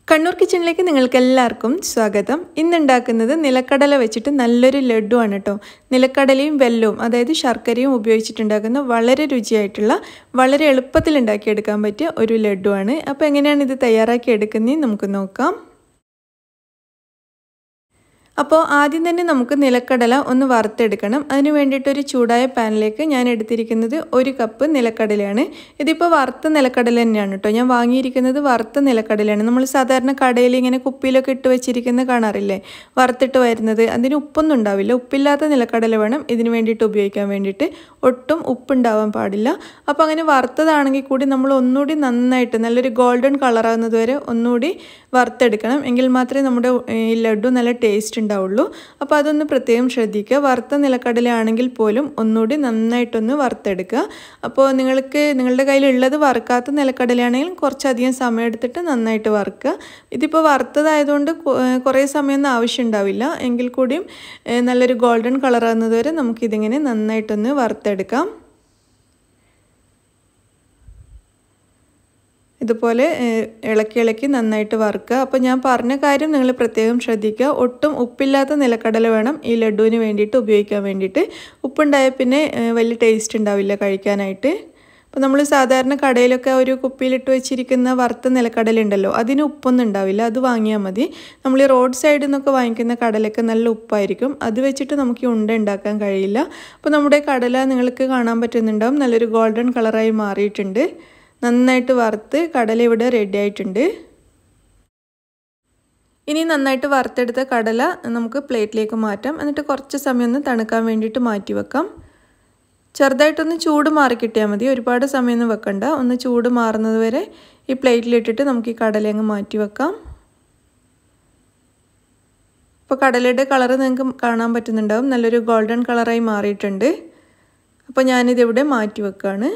കണ്ണൂർ കിച്ചണിലേക്ക് നിങ്ങൾക്ക് എല്ലാവർക്കും സ്വാഗതം ഇന്നുണ്ടാക്കുന്നത് നിലക്കടല വെച്ചിട്ട് നല്ലൊരു ലഡു ആണ് കേട്ടോ നിലക്കടലയും വെല്ലവും അതായത് ശർക്കരയും ഉപയോഗിച്ചിട്ടുണ്ടാക്കുന്ന വളരെ രുചിയായിട്ടുള്ള വളരെ എളുപ്പത്തിൽ ഉണ്ടാക്കിയെടുക്കാൻ പറ്റിയ ഒരു ലഡു ആണ് അപ്പോൾ എങ്ങനെയാണ് ഇത് തയ്യാറാക്കി എടുക്കുന്നതെന്ന് നമുക്ക് നോക്കാം അപ്പോൾ ആദ്യം തന്നെ നമുക്ക് നിലക്കടല ഒന്ന് വറുത്തെടുക്കണം അതിന് വേണ്ടിയിട്ടൊരു ചൂടായ പാനിലേക്ക് ഞാൻ എടുത്തിരിക്കുന്നത് ഒരു കപ്പ് നിലക്കടലയാണ് ഇതിപ്പോൾ വറുത്ത നിലക്കടല തന്നെയാണ് കേട്ടോ ഞാൻ വാങ്ങിയിരിക്കുന്നത് വറുത്ത നിലക്കടലയാണ് നമ്മൾ സാധാരണ കടയിൽ ഇങ്ങനെ കുപ്പിയിലൊക്കെ ഇട്ട് വെച്ചിരിക്കുന്നത് കാണാറില്ലേ വറുത്തിട്ട് വരുന്നത് അതിന് ഉപ്പൊന്നും ഉണ്ടാവില്ല ഉപ്പില്ലാത്ത നിലക്കടല വേണം ഇതിന് വേണ്ടിയിട്ട് ഉപയോഗിക്കാൻ വേണ്ടിയിട്ട് ഒട്ടും ഉപ്പുണ്ടാവാൻ പാടില്ല അപ്പോൾ അങ്ങനെ വറുത്തതാണെങ്കിൽ കൂടി നമ്മൾ ഒന്നുകൂടി നന്നായിട്ട് നല്ലൊരു ഗോൾഡൻ കളറാകുന്നത് വരെ ഒന്നുകൂടി വറുത്തെടുക്കണം എങ്കിൽ മാത്രമേ നമ്മുടെ ഈ ലഡു നല്ല ടേസ്റ്റ് ഉണ്ടാവുള്ളൂ അപ്പോൾ അതൊന്ന് പ്രത്യേകം ശ്രദ്ധിക്കുക വറുത്ത നിലക്കടല ആണെങ്കിൽ പോലും ഒന്നുകൂടി നന്നായിട്ടൊന്ന് വറുത്തെടുക്കുക അപ്പോൾ നിങ്ങൾക്ക് നിങ്ങളുടെ കയ്യിലുള്ളത് വറുക്കാത്ത നിലക്കടലയാണെങ്കിൽ കുറച്ചധികം സമയം എടുത്തിട്ട് നന്നായിട്ട് വറുക്കുക ഇതിപ്പോൾ വറുത്തതായതുകൊണ്ട് കുറേ സമയമൊന്നും ആവശ്യം ഉണ്ടാവില്ല എങ്കിൽ കൂടിയും നല്ലൊരു ഗോൾഡൻ കളറാകുന്നത് വരെ നമുക്കിതിങ്ങനെ നന്നായിട്ടൊന്ന് വറുത്തെടുക്കാം ഇതുപോലെ ഇളക്കി ഇളക്കി നന്നായിട്ട് വറുക്കുക അപ്പോൾ ഞാൻ പറഞ്ഞ കാര്യം നിങ്ങൾ പ്രത്യേകം ശ്രദ്ധിക്കുക ഒട്ടും ഉപ്പില്ലാത്ത നിലക്കടല വേണം ഈ ലഡുവിന് വേണ്ടിയിട്ട് ഉപയോഗിക്കാൻ വേണ്ടിയിട്ട് ഉപ്പുണ്ടായ പിന്നെ വലിയ ടേസ്റ്റ് ഉണ്ടാവില്ല കഴിക്കാനായിട്ട് അപ്പോൾ നമ്മൾ സാധാരണ കടയിലൊക്കെ ഒരു കുപ്പിയിലിട്ട് വെച്ചിരിക്കുന്ന വറുത്ത നിലക്കടല ഉണ്ടല്ലോ അതിന് ഉപ്പൊന്നും ഉണ്ടാവില്ല അത് വാങ്ങിയാൽ മതി നമ്മൾ ഈ റോഡ് സൈഡിൽ നിന്നൊക്കെ വാങ്ങിക്കുന്ന കടലൊക്കെ നല്ല ഉപ്പായിരിക്കും അത് വെച്ചിട്ട് നമുക്ക് ഉണ്ട ഉണ്ടാക്കാൻ കഴിയില്ല അപ്പോൾ നമ്മുടെ കടല നിങ്ങൾക്ക് കാണാൻ പറ്റുന്നുണ്ടാവും നല്ലൊരു ഗോൾഡൻ കളറായി മാറിയിട്ടുണ്ട് നന്നായിട്ട് വറുത്ത് കടല ഇവിടെ റെഡി ആയിട്ടുണ്ട് ഇനി നന്നായിട്ട് വറുത്തെടുത്ത കടല നമുക്ക് പ്ലേറ്റിലേക്ക് മാറ്റാം എന്നിട്ട് കുറച്ച് സമയം ഒന്ന് തണുക്കാൻ വേണ്ടിയിട്ട് മാറ്റി വെക്കാം ചെറുതായിട്ടൊന്ന് ചൂട് മാറി കിട്ടിയാൽ മതി ഒരുപാട് സമയമൊന്നും വെക്കണ്ട ഒന്ന് ചൂട് മാറുന്നത് വരെ ഈ പ്ലേറ്റിലിട്ടിട്ട് നമുക്ക് ഈ കടല അങ്ങ് മാറ്റി വെക്കാം ഇപ്പോൾ കടലയുടെ കളറ് നിങ്ങൾക്ക് കാണാൻ പറ്റുന്നുണ്ടാവും നല്ലൊരു ഗോൾഡൻ കളറായി മാറിയിട്ടുണ്ട് അപ്പോൾ ഞാനിതിവിടെ മാറ്റി വെക്കുകയാണ്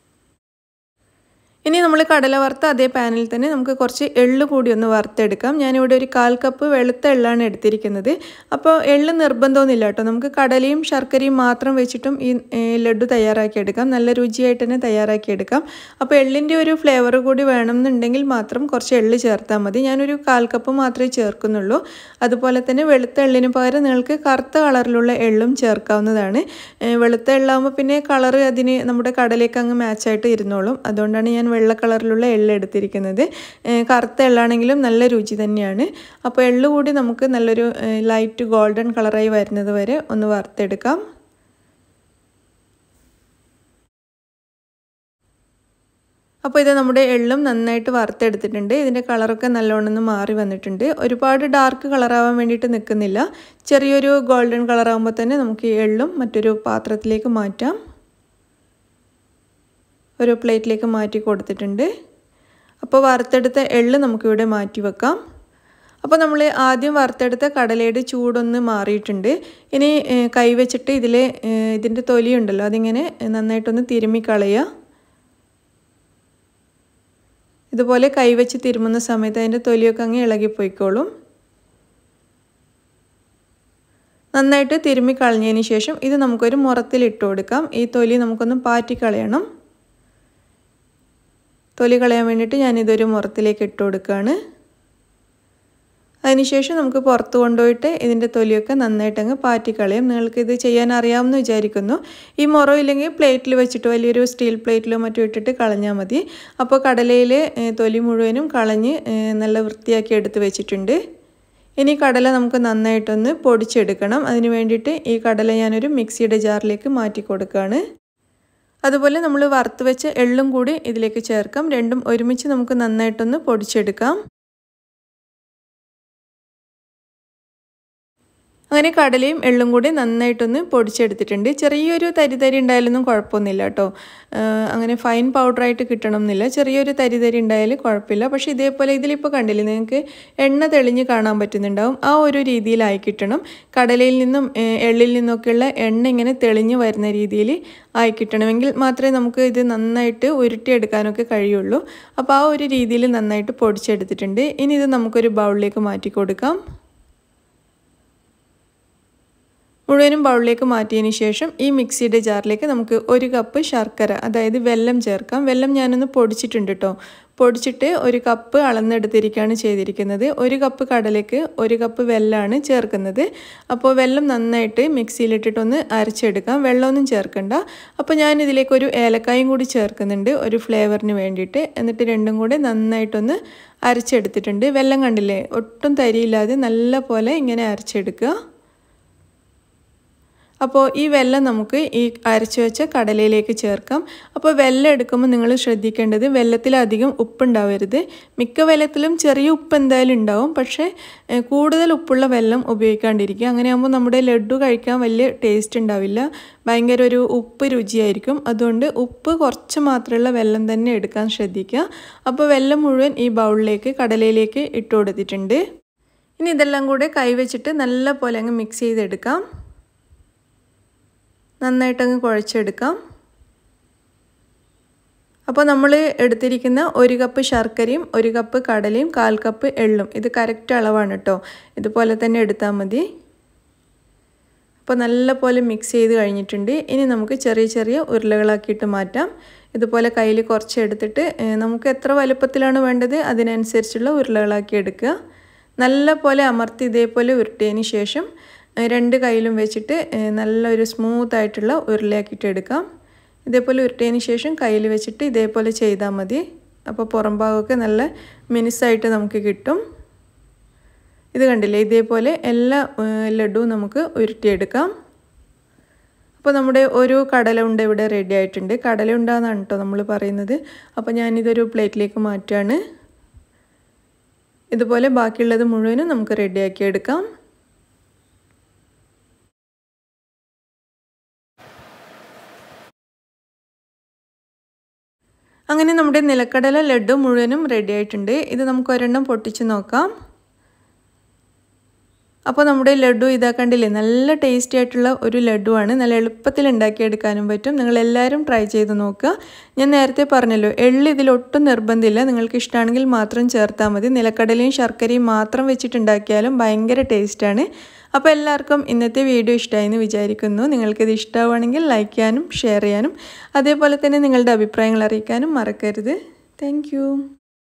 ഇനി നമ്മൾ കടല വറുത്ത അതേ പാനിൽ തന്നെ നമുക്ക് കുറച്ച് എള്ള് കൂടി ഒന്ന് വറുത്തെടുക്കാം ഞാനിവിടെ ഒരു കാൽ കപ്പ് വെളുത്ത എള്ളാണ് എടുത്തിരിക്കുന്നത് അപ്പോൾ എള്ള് നിർബന്ധമൊന്നുമില്ല കേട്ടോ നമുക്ക് കടലയും ശർക്കരയും മാത്രം വെച്ചിട്ടും ഈ ലഡു തയ്യാറാക്കിയെടുക്കാം നല്ല രുചിയായിട്ട് തന്നെ തയ്യാറാക്കിയെടുക്കാം അപ്പോൾ എള്ളിൻ്റെ ഒരു ഫ്ലേവർ കൂടി വേണമെന്നുണ്ടെങ്കിൽ മാത്രം കുറച്ച് എള്ള് ചേർത്താൽ മതി ഞാനൊരു കാൽ കപ്പ് മാത്രമേ ചേർക്കുന്നുള്ളൂ അതുപോലെ തന്നെ വെളുത്ത എള്ളിന് പകരം നിങ്ങൾക്ക് കറുത്ത കളറിലുള്ള എള്ളും ചേർക്കാവുന്നതാണ് വെളുത്ത എള്ളാകുമ്പോൾ പിന്നെ കളറ് അതിന് നമ്മുടെ കടലേക്ക് അങ്ങ് മാച്ചായിട്ട് ഇരുന്നോളും അതുകൊണ്ടാണ് ഞാൻ വെള്ള കളറിലുള്ള എള്ള് എടുത്തിരിക്കുന്നത് കറുത്ത എള്ളാണെങ്കിലും നല്ല രുചി തന്നെയാണ് അപ്പോൾ എള്ള് കൂടി നമുക്ക് നല്ലൊരു ലൈറ്റ് ഗോൾഡൻ കളറായി വരുന്നത് വരെ ഒന്ന് വറുത്തെടുക്കാം അപ്പോൾ ഇത് നമ്മുടെ എള്ളും നന്നായിട്ട് വറുത്തെടുത്തിട്ടുണ്ട് ഇതിൻ്റെ കളറൊക്കെ നല്ലോണം മാറി വന്നിട്ടുണ്ട് ഒരുപാട് ഡാർക്ക് കളറാവാൻ വേണ്ടിയിട്ട് നിൽക്കുന്നില്ല ചെറിയൊരു ഗോൾഡൻ കളറാകുമ്പോൾ തന്നെ നമുക്ക് ഈ എള്ളും മറ്റൊരു പാത്രത്തിലേക്ക് മാറ്റാം ഒരു പ്ലേറ്റിലേക്ക് മാറ്റി കൊടുത്തിട്ടുണ്ട് അപ്പോൾ വറുത്തെടുത്ത എള്ള് നമുക്കിവിടെ മാറ്റി വെക്കാം അപ്പോൾ നമ്മൾ ആദ്യം വറുത്തെടുത്ത കടലയുടെ ചൂടൊന്ന് മാറിയിട്ടുണ്ട് ഇനി കൈ വെച്ചിട്ട് ഇതിൽ ഇതിൻ്റെ തൊലിയുണ്ടല്ലോ അതിങ്ങനെ നന്നായിട്ടൊന്ന് തിരുമ്മി കളയുക ഇതുപോലെ കൈവച്ച് തിരുമുന്ന സമയത്ത് അതിൻ്റെ തൊലിയൊക്കെ അങ്ങ് ഇളകിപ്പോയിക്കോളും നന്നായിട്ട് തിരുമ്മി കളഞ്ഞതിന് ശേഷം ഇത് നമുക്കൊരു മുറത്തിൽ ഇട്ട് കൊടുക്കാം ഈ തൊലി നമുക്കൊന്ന് പാറ്റിക്കളയണം തൊലി കളയാൻ വേണ്ടിയിട്ട് ഞാനിതൊരു മുറത്തിലേക്ക് ഇട്ട് കൊടുക്കുകയാണ് അതിനുശേഷം നമുക്ക് പുറത്ത് കൊണ്ടുപോയിട്ട് ഇതിൻ്റെ തൊലിയൊക്കെ നന്നായിട്ട് അങ്ങ് പാറ്റിക്കളയും നിങ്ങൾക്ക് ഇത് ചെയ്യാൻ അറിയാമെന്ന് വിചാരിക്കുന്നു ഈ മുറം ഇല്ലെങ്കിൽ പ്ലേറ്റിൽ വെച്ചിട്ട് വലിയൊരു സ്റ്റീൽ പ്ലേറ്റിലോ മറ്റോ ഇട്ടിട്ട് കളഞ്ഞാൽ മതി അപ്പോൾ കടലയിൽ തൊലി മുഴുവനും കളഞ്ഞ് നല്ല വൃത്തിയാക്കി എടുത്ത് വെച്ചിട്ടുണ്ട് ഇനി കടല നമുക്ക് നന്നായിട്ടൊന്ന് പൊടിച്ചെടുക്കണം അതിന് വേണ്ടിയിട്ട് ഈ കടല ഞാനൊരു മിക്സിയുടെ ജാറിലേക്ക് മാറ്റി കൊടുക്കുകയാണ് അതുപോലെ നമ്മൾ വറുത്ത് വെച്ച എള്ളും കൂടി ഇതിലേക്ക് ചേർക്കാം രണ്ടും ഒരുമിച്ച് നമുക്ക് നന്നായിട്ടൊന്ന് പൊടിച്ചെടുക്കാം അങ്ങനെ കടലയും എള്ളും കൂടി നന്നായിട്ടൊന്ന് പൊടിച്ചെടുത്തിട്ടുണ്ട് ചെറിയൊരു തരി തരി ഉണ്ടായാലൊന്നും കുഴപ്പമൊന്നുമില്ല കേട്ടോ അങ്ങനെ ഫൈൻ പൗഡറായിട്ട് കിട്ടണം എന്നില്ല ചെറിയൊരു തരി തരി ഉണ്ടായാലും കുഴപ്പമില്ല പക്ഷേ ഇതേപോലെ ഇതിലിപ്പോൾ കണ്ടില്ലേ നിങ്ങൾക്ക് എണ്ണ തെളിഞ്ഞ് കാണാൻ പറ്റുന്നുണ്ടാവും ആ ഒരു രീതിയിലായി കിട്ടണം കടലയിൽ നിന്നും എള്ളിൽ നിന്നൊക്കെയുള്ള എണ്ണ ഇങ്ങനെ തെളിഞ്ഞ് വരുന്ന രീതിയിൽ ആയി കിട്ടണമെങ്കിൽ മാത്രമേ നമുക്ക് ഇത് നന്നായിട്ട് ഉരുട്ടിയെടുക്കാനൊക്കെ കഴിയുള്ളൂ അപ്പോൾ ആ ഒരു രീതിയിൽ നന്നായിട്ട് പൊടിച്ചെടുത്തിട്ടുണ്ട് ഇനി ഇത് നമുക്കൊരു ബൗളിലേക്ക് മാറ്റി കൊടുക്കാം മുഴുവനും ബൗളിലേക്ക് മാറ്റിയതിന് ശേഷം ഈ മിക്സിയുടെ ജാറിലേക്ക് നമുക്ക് ഒരു കപ്പ് ശർക്കര അതായത് വെല്ലം ചേർക്കാം വെല്ലം ഞാനൊന്ന് പൊടിച്ചിട്ടുണ്ട് കേട്ടോ പൊടിച്ചിട്ട് ഒരു കപ്പ് അളന്നെടുത്തിരിക്കുകയാണ് ചെയ്തിരിക്കുന്നത് ഒരു കപ്പ് കടലേക്ക് ഒരു കപ്പ് വെല്ലമാണ് ചേർക്കുന്നത് അപ്പോൾ വെള്ളം നന്നായിട്ട് മിക്സിയിലിട്ടിട്ടൊന്ന് അരച്ചെടുക്കാം വെള്ളമൊന്നും ചേർക്കണ്ട അപ്പോൾ ഞാൻ ഇതിലേക്ക് ഒരു ഏലക്കായും കൂടി ചേർക്കുന്നുണ്ട് ഒരു ഫ്ലേവറിന് വേണ്ടിയിട്ട് എന്നിട്ട് രണ്ടും കൂടെ നന്നായിട്ടൊന്ന് അരച്ചെടുത്തിട്ടുണ്ട് വെള്ളം കണ്ടില്ലേ ഒട്ടും തരിയില്ലാതെ നല്ല പോലെ ഇങ്ങനെ അരച്ചെടുക്കുക അപ്പോൾ ഈ വെള്ളം നമുക്ക് ഈ അരച്ചു വെച്ച കടലയിലേക്ക് ചേർക്കാം അപ്പോൾ വെള്ളം എടുക്കുമ്പോൾ നിങ്ങൾ ശ്രദ്ധിക്കേണ്ടത് വെള്ളത്തിലധികം ഉപ്പുണ്ടാവരുത് മിക്ക വെള്ളത്തിലും ചെറിയ ഉപ്പ് എന്തായാലും ഉണ്ടാവും പക്ഷേ കൂടുതൽ ഉപ്പുള്ള വെള്ളം ഉപയോഗിക്കാണ്ടിരിക്കുക അങ്ങനെയാകുമ്പോൾ നമ്മുടെ ലഡു കഴിക്കാൻ വലിയ ടേസ്റ്റ് ഉണ്ടാവില്ല ഭയങ്കര ഒരു ഉപ്പ് രുചിയായിരിക്കും അതുകൊണ്ട് ഉപ്പ് കുറച്ച് മാത്രമുള്ള വെള്ളം തന്നെ എടുക്കാൻ ശ്രദ്ധിക്കുക അപ്പോൾ വെള്ളം മുഴുവൻ ഈ ബൗളിലേക്ക് കടലയിലേക്ക് ഇട്ട് കൊടുത്തിട്ടുണ്ട് ഇനി ഇതെല്ലാം കൂടെ കൈവച്ചിട്ട് നല്ല പോലെ അങ്ങ് മിക്സ് ചെയ്തെടുക്കാം നന്നായിട്ടങ്ങ് കുഴച്ചെടുക്കാം അപ്പോൾ നമ്മൾ എടുത്തിരിക്കുന്ന ഒരു കപ്പ് ശർക്കരയും ഒരു കപ്പ് കടലയും കാൽ കപ്പ് എള്ളും ഇത് കറക്റ്റ് അളവാണ് കേട്ടോ ഇതുപോലെ തന്നെ എടുത്താൽ മതി അപ്പോൾ നല്ല പോലെ മിക്സ് ചെയ്ത് കഴിഞ്ഞിട്ടുണ്ട് ഇനി നമുക്ക് ചെറിയ ചെറിയ ഉരുളകളാക്കിയിട്ട് മാറ്റാം ഇതുപോലെ കയ്യിൽ കുറച്ച് എടുത്തിട്ട് നമുക്ക് എത്ര വലുപ്പത്തിലാണ് വേണ്ടത് അതിനനുസരിച്ചുള്ള ഉരുളകളാക്കി എടുക്കുക നല്ല പോലെ അമർത്തി ഇതേപോലെ ഉരുട്ടിയതിന് ശേഷം രണ്ട് കയ്യിലും വെച്ചിട്ട് നല്ലൊരു സ്മൂത്ത് ആയിട്ടുള്ള ഉരുളയാക്കിയിട്ട് എടുക്കാം ഇതേപോലെ ഉരുട്ടിയതിന് ശേഷം കയ്യിൽ വെച്ചിട്ട് ഇതേപോലെ ചെയ്താൽ മതി അപ്പോൾ പുറം ഭാഗമൊക്കെ നല്ല മിനുസായിട്ട് നമുക്ക് കിട്ടും ഇത് കണ്ടില്ലേ ഇതേപോലെ എല്ലാ ലഡുവും നമുക്ക് ഉരുട്ടിയെടുക്കാം അപ്പോൾ നമ്മുടെ ഒരു കടല ഉണ്ട ഇവിടെ റെഡി ആയിട്ടുണ്ട് കടല ഉണ്ടാന്നാണ് കേട്ടോ നമ്മൾ പറയുന്നത് അപ്പോൾ ഞാനിതൊരു പ്ലേറ്റിലേക്ക് മാറ്റുകയാണ് ഇതുപോലെ ബാക്കിയുള്ളത് മുഴുവനും നമുക്ക് റെഡിയാക്കി എടുക്കാം അങ്ങനെ നമ്മുടെ നിലക്കടല ലഡു മുഴുവനും റെഡി ആയിട്ടുണ്ട് ഇത് നമുക്ക് ഒരെണ്ണം പൊട്ടിച്ച് നോക്കാം അപ്പോൾ നമ്മുടെ ലഡു ഇതാ കണ്ടില്ലേ നല്ല ടേസ്റ്റി ആയിട്ടുള്ള ഒരു ലഡുവാണ് നല്ല എളുപ്പത്തിൽ ഉണ്ടാക്കിയെടുക്കാനും പറ്റും നിങ്ങൾ എല്ലാവരും ട്രൈ ചെയ്ത് നോക്കുക ഞാൻ നേരത്തെ പറഞ്ഞല്ലോ എള്ള് ഇതിലൊട്ടും നിർബന്ധമില്ല നിങ്ങൾക്ക് ഇഷ്ടമാണെങ്കിൽ മാത്രം ചേർത്താൽ മതി നിലക്കടലയും ശർക്കരയും മാത്രം വെച്ചിട്ടുണ്ടാക്കിയാലും ഭയങ്കര ടേസ്റ്റാണ് അപ്പോൾ എല്ലാവർക്കും ഇന്നത്തെ വീഡിയോ ഇഷ്ടമായെന്ന് വിചാരിക്കുന്നു നിങ്ങൾക്കിത് ഇഷ്ടമാവുകയാണെങ്കിൽ ലൈക്ക് ചെയ്യാനും ഷെയർ ചെയ്യാനും അതേപോലെ തന്നെ നിങ്ങളുടെ അഭിപ്രായങ്ങൾ അറിയിക്കാനും മറക്കരുത് താങ്ക്